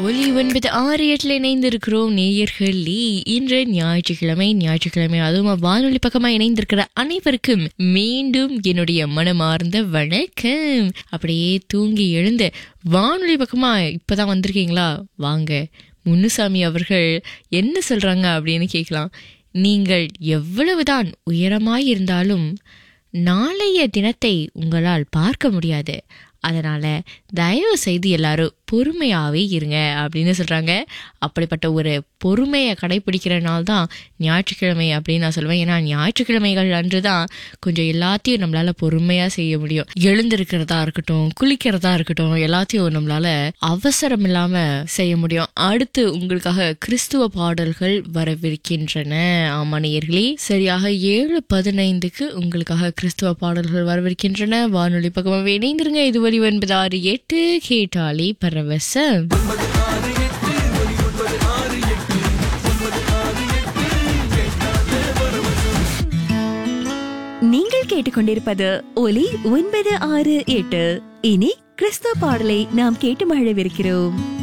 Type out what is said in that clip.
ஒலி ஒன்பது ஆறு எட்டுல இணைந்திருக்கிறோம் நேயர்களே இன்று ஞாயிற்றுக்கிழமை ஞாயிற்றுக்கிழமை அதுவும் வானொலி பக்கமா இணைந்திருக்கிற அனைவருக்கும் மீண்டும் என்னுடைய மனமார்ந்த வணக்கம் அப்படியே தூங்கி எழுந்து வானொலி பக்கமா இப்பதான் வந்திருக்கீங்களா வாங்க முன்னுசாமி அவர்கள் என்ன சொல்றாங்க அப்படின்னு கேட்கலாம் நீங்கள் எவ்வளவுதான் உயரமாய் இருந்தாலும் நாளைய தினத்தை உங்களால் பார்க்க முடியாது அதனால தயவு செய்து எல்லாரும் பொறுமையாவே இருங்க அப்படின்னு சொல்றாங்க அப்படிப்பட்ட ஒரு பொறுமையை கடைபிடிக்கிற நாள் தான் ஞாயிற்றுக்கிழமை அப்படின்னு நான் சொல்லுவேன் ஏன்னா ஞாயிற்றுக்கிழமைகள் அன்று தான் கொஞ்சம் எல்லாத்தையும் நம்மளால பொறுமையா செய்ய முடியும் எழுந்திருக்கிறதா இருக்கட்டும் குளிக்கிறதா இருக்கட்டும் எல்லாத்தையும் நம்மளால அவசரம் இல்லாம செய்ய முடியும் அடுத்து உங்களுக்காக கிறிஸ்துவ பாடல்கள் வரவிருக்கின்றன ஆமா நேயர்களே சரியாக ஏழு பதினைந்துக்கு உங்களுக்காக கிறிஸ்துவ பாடல்கள் வரவிருக்கின்றன வானொலி பக்கமாக இணைந்திருங்க இது வரி ஒன்பது ஆறு எட்டு கேட்டாலே பரவசம் நீங்கள் கேட்டுக்கொண்டிருப்பது ஒலி ஒன்பது ஆறு எட்டு இனி கிறிஸ்துவ பாடலை நாம் கேட்டு மகிழவிருக்கிறோம்